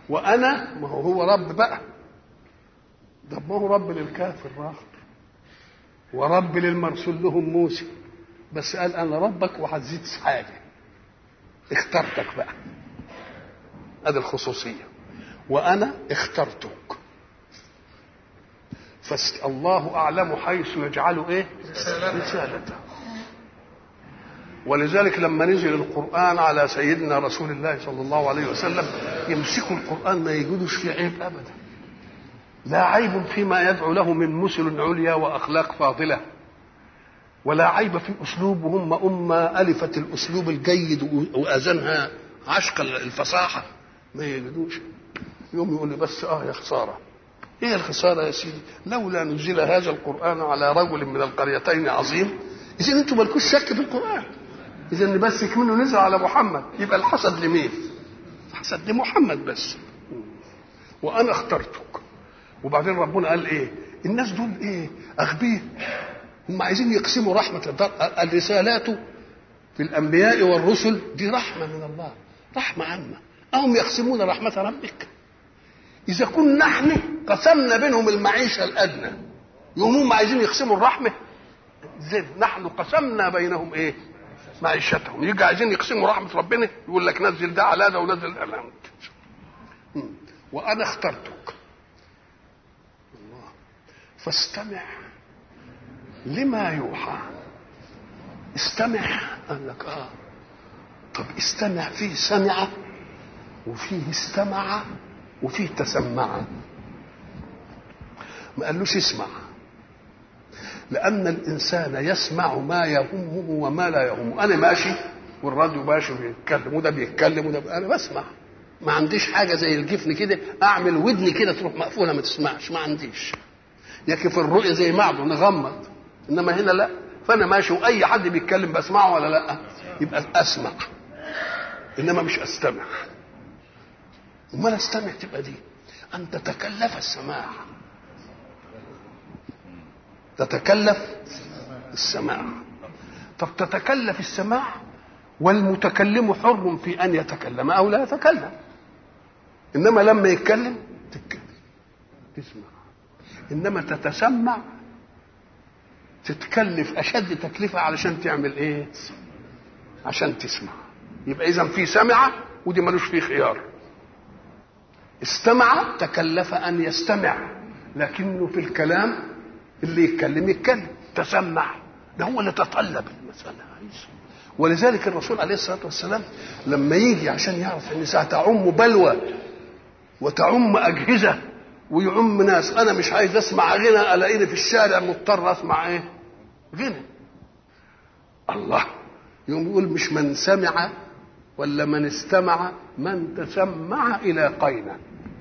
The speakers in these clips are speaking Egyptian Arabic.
وانا ما هو هو رب بقى ده ما هو رب للكافر راغب ورب للمرسول لهم موسى بس قال انا ربك وهتزيد حاجه اخترتك بقى ادي الخصوصيه وانا اخترتك فالله اعلم حيث يجعل ايه رسالته ولذلك لما نزل القرآن على سيدنا رسول الله صلى الله عليه وسلم يمسكوا القرآن ما يجدوش فيه عيب أبدا لا عيب فيما يدعو له من مثل عليا وأخلاق فاضلة ولا عيب في أسلوب هم أمة ألفت الأسلوب الجيد وأذنها عشق الفصاحة ما يجدوش يوم يقول لي بس آه يا خسارة ايه الخسارة يا سيدي لولا نزل هذا القرآن على رجل من القريتين عظيم إذا أنتم مالكوش شك في القرآن اذا ان بس كمنه نزل على محمد يبقى الحسد لمين الحسد لمحمد بس وانا اخترتك وبعدين ربنا قال ايه الناس دول ايه اغبياء هم عايزين يقسموا رحمه الدار الرسالات في الانبياء والرسل دي رحمه من الله رحمه عامه اهم يقسمون رحمه ربك اذا كنا نحن قسمنا بينهم المعيشه الادنى يقوموا هم عايزين يقسموا الرحمه زين نحن قسمنا بينهم ايه معيشتهم يجي عايزين يقسموا رحمة ربنا يقول لك نزل ده على ده ونزل ده على ده وأنا اخترتك الله فاستمع لما يوحى استمع قال لك اه طب استمع فيه سمع وفيه استمع وفيه تسمع ما قالوش اسمع لأن الإنسان يسمع ما يهمه وما لا يهمه أنا ماشي والراديو ماشي بيتكلم وده بيتكلم وده أنا بسمع ما عنديش حاجة زي الجفن كده أعمل ودني كده تروح مقفولة ما تسمعش ما عنديش لكن في الرؤية زي معده نغمض إنما هنا لا فأنا ماشي وأي حد بيتكلم بسمعه ولا لا يبقى أسمع إنما مش أستمع امال استمع تبقى دي ان تتكلف السماع تتكلف السماع طب تتكلف السماع والمتكلم حر في ان يتكلم او لا يتكلم انما لما يتكلم تتكلم تسمع انما تتسمع تتكلف اشد تكلفه علشان تعمل ايه عشان تسمع يبقى اذا في سمع ودي ملوش فيه خيار استمع تكلف ان يستمع لكنه في الكلام اللي يتكلم يتكلم تسمع ده هو اللي تطلب المسألة ولذلك الرسول عليه الصلاة والسلام لما يجي عشان يعرف ان ساعة تعم بلوى وتعم أجهزة ويعم ناس أنا مش عايز أسمع غنى ألاقيني في الشارع مضطر أسمع إيه؟ غنى الله يقوم يقول مش من سمع ولا من استمع من تسمع إلى قينة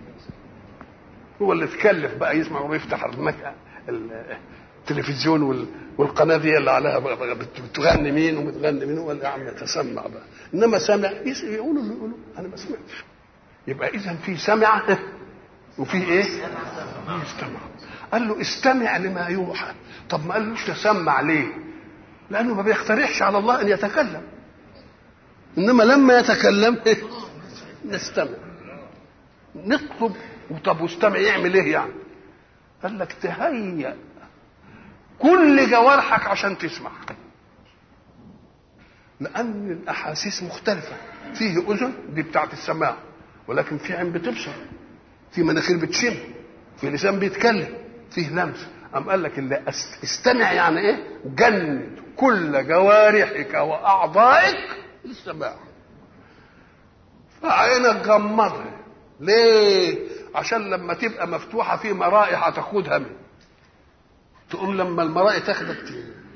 هو اللي تكلف بقى يسمع ويفتح المك... التلفزيون والقناه دي اللي عليها بتغني مين وبتغني مين هو اللي عم يتسمع بقى انما سمع يقولوا اللي يقولوا انا ما سمعتش يبقى اذا في سمع وفي ايه؟ في استمع قال له استمع لما يوحى طب ما قالوش تسمع ليه؟ لانه ما بيقترحش على الله ان يتكلم انما لما يتكلم نستمع نطلب طب واستمع يعمل ايه يعني؟ قال لك تهيأ كل جوارحك عشان تسمع لأن الأحاسيس مختلفة فيه أذن دي بتاعت السماع ولكن في عين بتبصر في مناخير بتشم في لسان بيتكلم فيه لمس أم قال لك اللي استمع يعني إيه؟ جند كل جوارحك وأعضائك للسماع فعينك غمضها ليه؟ عشان لما تبقى مفتوحه في مرائح هتاخدها من تقوم لما المرائي تاخدك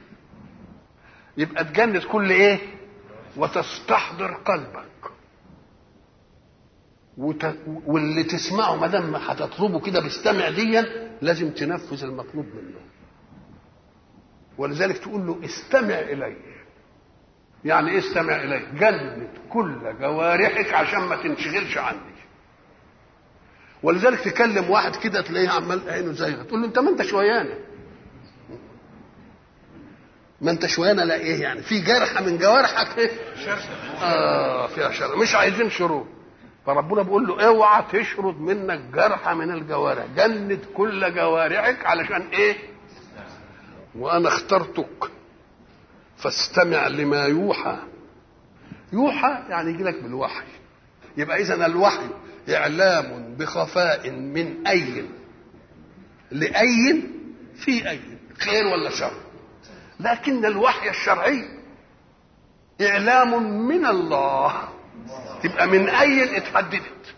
يبقى تجند كل ايه وتستحضر قلبك وت... واللي تسمعه ما دام هتطلبه كده باستمع ديا لازم تنفذ المطلوب منه ولذلك تقول له استمع الي يعني ايه استمع الي جند كل جوارحك عشان ما تنشغلش عني ولذلك تكلم واحد كده تلاقيه عمال عينه زيغه تقول له انت ما انت شويانه ما انت شويانه لا ايه يعني في جرحه من جوارحك ايه اه فيها شر مش عايزين شروط فربنا بيقول له اوعى تشرد منك جرح من الجوارح جند كل جوارحك علشان ايه وانا اخترتك فاستمع لما يوحى يوحى يعني يجي لك بالوحي يبقى اذا الوحي اعلام بخفاء من اي لاي في اي خير ولا شر لكن الوحي الشرعي اعلام من الله تبقى من اي اتحددت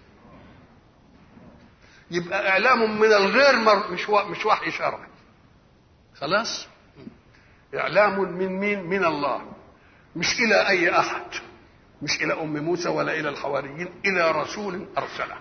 يبقى اعلام من الغير مر مش مش وحي شرعي خلاص اعلام من مين من الله مش الى اي احد مش الى ام موسى ولا الى الحواريين الى رسول ارسله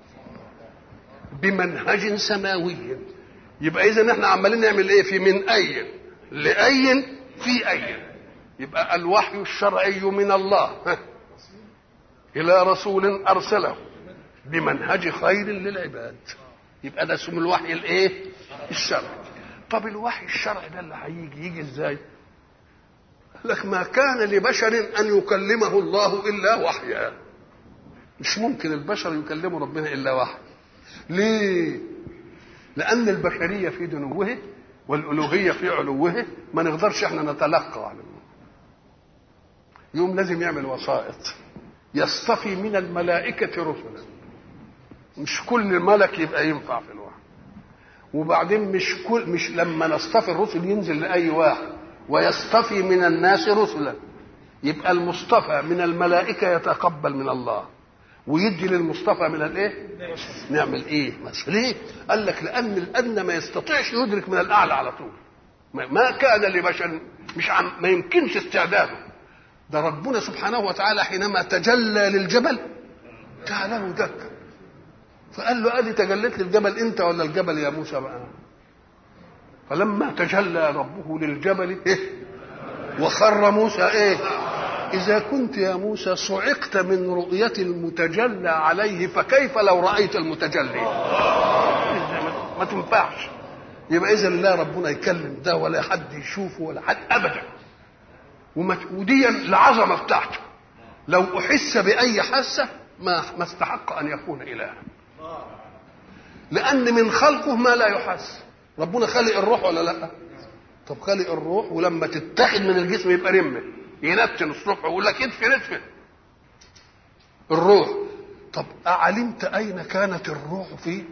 بمنهج سماوي يبقى اذا احنا عمالين نعمل ايه في من اي لاي في اي يبقى الوحي الشرعي من الله الى رسول ارسله بمنهج خير للعباد يبقى ده اسم الوحي الايه الشرعي طب الوحي الشرعي ده اللي هيجي يجي ازاي لك ما كان لبشر ان يكلمه الله الا وحيا مش ممكن البشر يكلموا ربنا الا وحي ليه لان البشريه في دنوه والالوهيه في علوه ما نقدرش احنا نتلقى عن الله يوم لازم يعمل وسائط يصطفي من الملائكه رسلا مش كل ملك يبقى ينفع في الوحي وبعدين مش كل مش لما نصطفي الرسل ينزل لاي واحد ويصطفي من الناس رسلا يبقى المصطفى من الملائكه يتقبل من الله ويدي للمصطفى من الايه نعمل ايه مثلا ليه قال لك لان الادنى ما يستطيعش يدرك من الاعلى على طول ما كان لبشر مش عم ما يمكنش استعداده ده ربنا سبحانه وتعالى حينما تجلى للجبل جعله دكا فقال له ادي تجليت للجبل انت ولا الجبل يا موسى بقى فلما تجلى ربه للجبل إيه؟ وخر موسى ايه اذا كنت يا موسى صعقت من رؤية المتجلى عليه فكيف لو رأيت المتجلي ما تنفعش يبقى اذا لا ربنا يكلم ده ولا حد يشوفه ولا حد ابدا ودي العظمه بتاعته لو احس باي حاسه ما ما استحق ان يكون الها لان من خلقه ما لا يحس ربنا خلق الروح ولا لا طب خلق الروح ولما تتحد من الجسم يبقى رمه ينتن الصبح ويقول لك ادفن ادفن الروح طب أعلمت أين كانت الروح فيه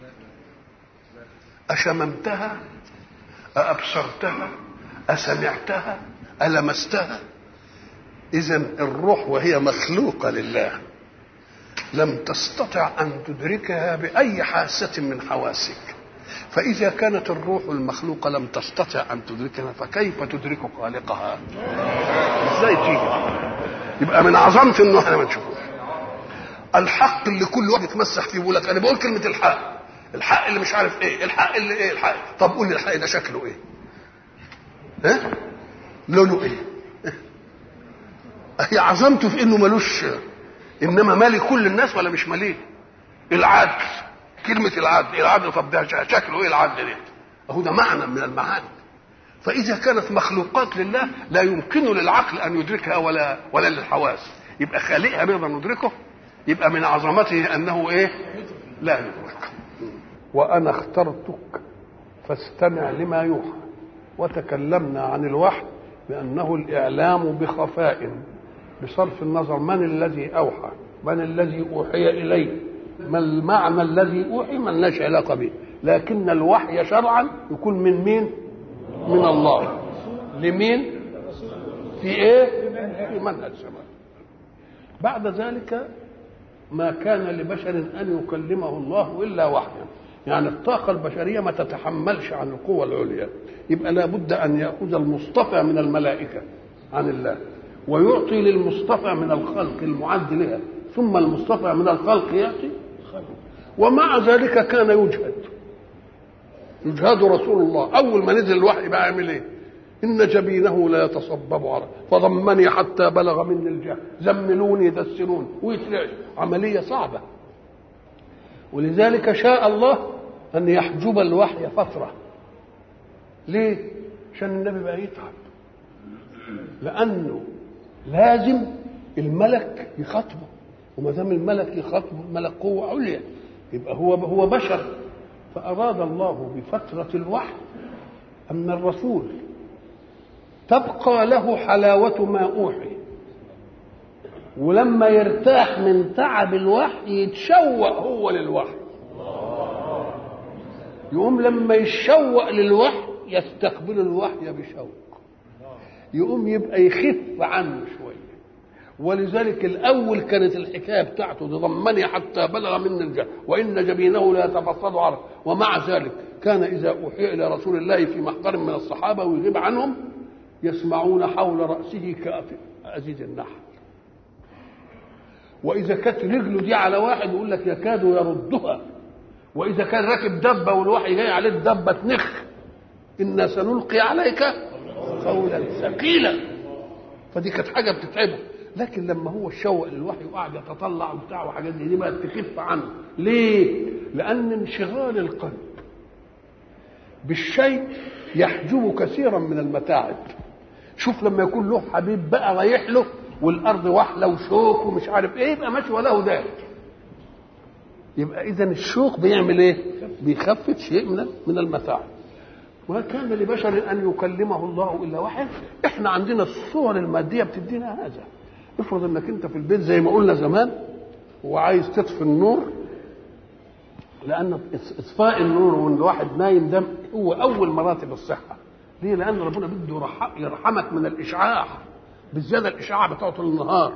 أشممتها أأبصرتها أسمعتها ألمستها إذا الروح وهي مخلوقة لله لم تستطع أن تدركها بأي حاسة من حواسك فإذا كانت الروح المخلوقة لم تستطع أن تدركها فكيف تدرك خالقها؟ إزاي تيجي؟ يبقى من عظمة إنه إحنا ما نشوفوش. الحق اللي كل واحد يتمسح فيه يقول لك أنا بقول كلمة الحق. الحق اللي مش عارف إيه، الحق اللي إيه، الحق طب قول لي الحق ده شكله إيه؟ ها؟ لونه إيه؟ هي عظمته في إنه ملوش إنما مالي كل الناس ولا مش ماليه؟ العدل كلمة العدل العدل طب ده شكله ايه العدل ده اهو ده معنى من المعاني فإذا كانت مخلوقات لله لا يمكن للعقل أن يدركها ولا ولا للحواس يبقى خالقها نقدر ندركه يبقى من عظمته أنه إيه لا يدرك وأنا اخترتك فاستمع لما يوحى وتكلمنا عن الوحي بأنه الإعلام بخفاء بصرف النظر من الذي أوحى من الذي أوحي إليه ما المعنى الذي اوحي ما لناش علاقه به لكن الوحي شرعا يكون من مين من الله لمين في ايه في منهج سماء بعد ذلك ما كان لبشر ان يكلمه الله الا وحيا يعني الطاقة البشرية ما تتحملش عن القوة العليا يبقى لابد أن يأخذ المصطفى من الملائكة عن الله ويعطي للمصطفى من الخلق المعد لها ثم المصطفى من الخلق يأتي ومع ذلك كان يجهد يجهد رسول الله اول ما نزل الوحي بقى يعمل ايه ان جبينه لا يتصبب عرق فضمني حتى بلغ مني الجهل زملوني دسرون ويترعش عمليه صعبه ولذلك شاء الله ان يحجب الوحي فتره ليه عشان النبي بقى يتعب لانه لازم الملك يخاطبه وما دام الملك يخاطب الملك قوه عليا يبقى هو هو بشر فاراد الله بفتره الوحي ان الرسول تبقى له حلاوه ما اوحي ولما يرتاح من تعب الوحي يتشوق هو للوحي يقوم لما يشوق للوحي يستقبل الوحي بشوق يقوم يبقى يخف عنه شويه ولذلك الاول كانت الحكايه بتاعته ضمني حتى بلغ من الجهل وان جبينه لا يتفصد عرق ومع ذلك كان اذا اوحي الى رسول الله في محضر من الصحابه ويغيب عنهم يسمعون حول راسه كأزيز النحل واذا كانت رجله دي على واحد يقول لك يكاد يردها واذا كان راكب دبه والوحي جاي عليه الدبه تنخ انا سنلقي عليك قولا ثقيلا فدي كانت حاجه بتتعبه لكن لما هو اتشوق للوحي وقعد يتطلع وبتاع وحاجات دي, دي بقت تخف عنه ليه؟ لان انشغال القلب بالشيء يحجب كثيرا من المتاعب شوف لما يكون له حبيب بقى رايح له والارض وحله وشوك ومش عارف ايه يبقى ماشي وله ذلك يبقى اذا الشوق بيعمل ايه بيخفف شيء من من المتاعب وما كان لبشر ان يكلمه الله الا وحي احنا عندنا الصور الماديه بتدينا هذا افرض انك انت في البيت زي ما قلنا زمان وعايز تطفي النور لان اطفاء النور والواحد نايم ده هو اول مراتب الصحه ليه لان ربنا بده يرحمك من الاشعاع بالزياده الاشعاع بتاعه طول النهار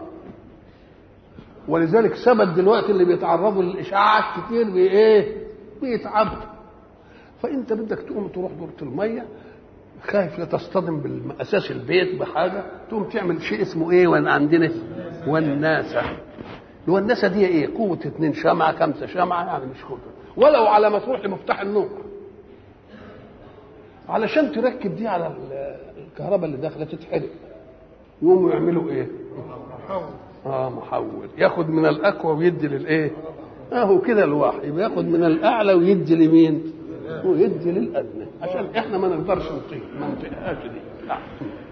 ولذلك ثبت دلوقتي اللي بيتعرضوا للاشعاعات كتير بايه بيتعبوا فانت بدك تقوم تروح دورة الميه خايف لا تصطدم باساس البيت بحاجه تقوم تعمل شيء اسمه ايه وانا عندنا والناسه الوناسه دي ايه قوه اتنين شمعه خمسه شمعه يعني مش قوه ولو على ما تروح لمفتاح النور علشان تركب دي على الكهرباء اللي داخله تتحرق يقوموا يعملوا ايه اه محول ياخد من الاقوى ويدي للايه اهو كده الواحد يبقى ياخد من الاعلى ويدي لمين ويدي للادنى عشان احنا ما نقدرش نطيق ما نطيقهاش دي